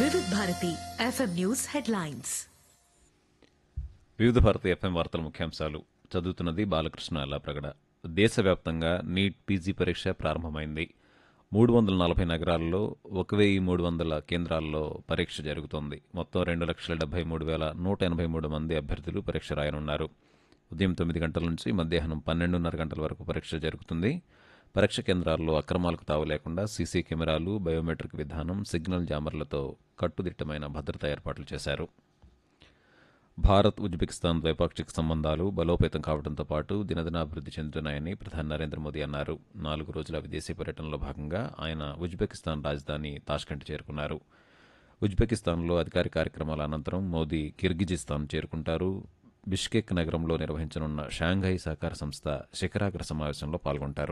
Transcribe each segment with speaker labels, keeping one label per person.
Speaker 1: వివిధ Bharati FM news headlines
Speaker 2: వివిధ భారత ఎఫ్ఎం వార్తల ముఖ్యాంశాలు చదువుతున్నది బాలకృష్ణ అల్లాప్రగడ దేశవ్యాప్తంగా నీట్ పీజీ పరీక్ష ప్రారంభమైంది మూడు వందల నలభై నగరాల్లో ఒక వెయ్యి మూడు వందల కేంద్రాల్లో పరీక్ష జరుగుతోంది మొత్తం రెండు లక్షల డెబ్బై మూడు వేల నూట ఎనభై మూడు మంది అభ్యర్థులు పరీక్ష రాయనున్నారు ఉదయం తొమ్మిది గంటల నుంచి మధ్యాహ్నం పన్నెండున్నర గంటల వరకు పరీక్ష జరుగుతుంది పరీక్ష కేంద్రాల్లో అక్రమాలకు తావు లేకుండా సీసీ కెమెరాలు బయోమెట్రిక్ విధానం సిగ్నల్ జామర్లతో కట్టుదిట్టమైన భద్రతా ఏర్పాట్లు చేశారు భారత్ ఉజ్బెకిస్తాన్ ద్వైపాక్షిక సంబంధాలు బలోపేతం కావడంతో పాటు దినదినాభివృద్ధి చెందుతున్నాయని ప్రధాని నరేంద్ర మోదీ అన్నారు నాలుగు రోజుల విదేశీ పర్యటనలో భాగంగా ఆయన ఉజ్బెకిస్తాన్ రాజధాని తాష్కెంట్ చేరుకున్నారు ఉజ్బెకిస్తాన్లో అధికారిక కార్యక్రమాల అనంతరం మోదీ కిర్గిజిస్తాన్ చేరుకుంటారు బిష్కెక్ నగరంలో నిర్వహించనున్న షాంఘై సహకార సంస్థ శిఖరాగ్ర సమావేశంలో పాల్గొంటారు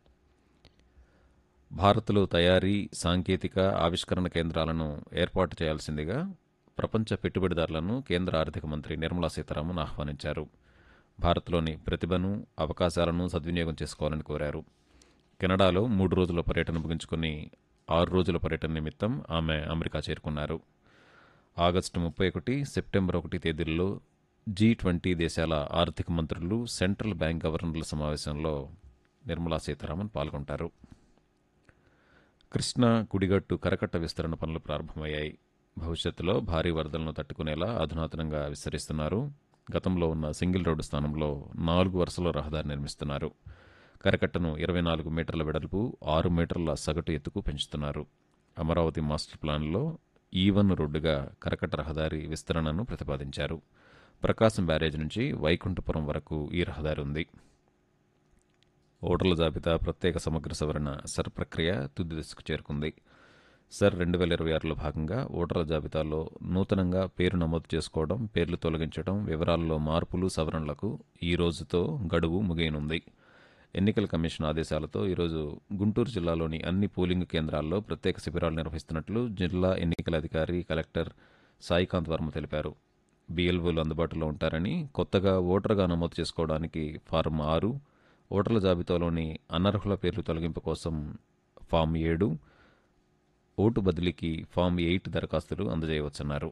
Speaker 2: భారత్లో తయారీ సాంకేతిక ఆవిష్కరణ కేంద్రాలను ఏర్పాటు చేయాల్సిందిగా ప్రపంచ పెట్టుబడిదారులను కేంద్ర ఆర్థిక మంత్రి నిర్మలా సీతారామన్ ఆహ్వానించారు భారత్లోని ప్రతిభను అవకాశాలను సద్వినియోగం చేసుకోవాలని కోరారు కెనడాలో మూడు రోజుల పర్యటన ముగించుకుని ఆరు రోజుల పర్యటన నిమిత్తం ఆమె అమెరికా చేరుకున్నారు ఆగస్టు ముప్పై ఒకటి సెప్టెంబర్ ఒకటి తేదీల్లో జీ ట్వంటీ దేశాల ఆర్థిక మంత్రులు సెంట్రల్ బ్యాంక్ గవర్నర్ల సమావేశంలో నిర్మలా సీతారామన్ పాల్గొంటారు కృష్ణా కుడిగట్టు కరకట్ట విస్తరణ పనులు ప్రారంభమయ్యాయి భవిష్యత్తులో భారీ వరదలను తట్టుకునేలా అధునాతనంగా విస్తరిస్తున్నారు గతంలో ఉన్న సింగిల్ రోడ్డు స్థానంలో నాలుగు వరుసల రహదారి నిర్మిస్తున్నారు కరకట్టను ఇరవై నాలుగు మీటర్ల వెడల్పు ఆరు మీటర్ల సగటు ఎత్తుకు పెంచుతున్నారు అమరావతి మాస్టర్ ప్లాన్లో ఈవన్ రోడ్డుగా కరకట్ట రహదారి విస్తరణను ప్రతిపాదించారు ప్రకాశం బ్యారేజ్ నుంచి వైకుంఠపురం వరకు ఈ రహదారి ఉంది ఓటర్ల జాబితా ప్రత్యేక సమగ్ర సవరణ సర్ ప్రక్రియ తుది దశకు చేరుకుంది సర్ రెండు వేల ఇరవై ఆరులో భాగంగా ఓటర్ల జాబితాలో నూతనంగా పేరు నమోదు చేసుకోవడం పేర్లు తొలగించడం వివరాల్లో మార్పులు సవరణలకు ఈ రోజుతో గడువు ముగియనుంది ఎన్నికల కమిషన్ ఆదేశాలతో ఈరోజు గుంటూరు జిల్లాలోని అన్ని పోలింగ్ కేంద్రాల్లో ప్రత్యేక శిబిరాలు నిర్వహిస్తున్నట్లు జిల్లా ఎన్నికల అధికారి కలెక్టర్ సాయికాంత్ వర్మ తెలిపారు బీఎల్ఓలు అందుబాటులో ఉంటారని కొత్తగా ఓటర్గా నమోదు చేసుకోవడానికి ఫారం ఆరు ఓటర్ల జాబితాలోని అనర్హుల పేర్లు తొలగింపు కోసం ఫామ్ ఏడు ఓటు బదిలీకి ఫామ్ ఎయిట్ దరఖాస్తులు అందజేయవచ్చన్నారు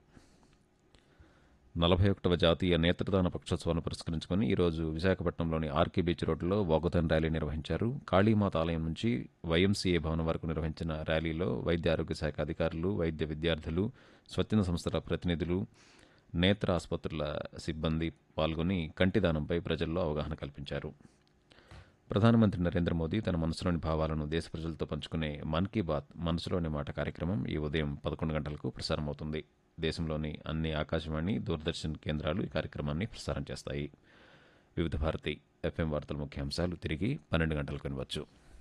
Speaker 2: నలభై ఒకటవ జాతీయ నేత్రదాన పక్షోత్సవాన్ని పురస్కరించుకుని ఈరోజు విశాఖపట్నంలోని ఆర్కే బీచ్ రోడ్డులో వాగుతన్ ర్యాలీ నిర్వహించారు కాళీమాత ఆలయం నుంచి వైఎంసీఏ భవనం వరకు నిర్వహించిన ర్యాలీలో వైద్య ఆరోగ్య శాఖ అధికారులు వైద్య విద్యార్థులు స్వచ్ఛంద సంస్థల ప్రతినిధులు నేత్ర ఆసుపత్రుల సిబ్బంది పాల్గొని కంటిదానంపై ప్రజల్లో అవగాహన కల్పించారు ప్రధానమంత్రి నరేంద్ర మోదీ తన మనసులోని భావాలను దేశ ప్రజలతో పంచుకునే మన్ కీ బాత్ మనసులోని మాట కార్యక్రమం ఈ ఉదయం పదకొండు గంటలకు ప్రసారమవుతుంది దేశంలోని అన్ని ఆకాశవాణి దూరదర్శన్ కేంద్రాలు ఈ కార్యక్రమాన్ని ప్రసారం చేస్తాయి వివిధ భారతి ఎఫ్ఎం వార్తల ముఖ్యాంశాలు తిరిగి పన్నెండు గంటలకు వినవచ్చు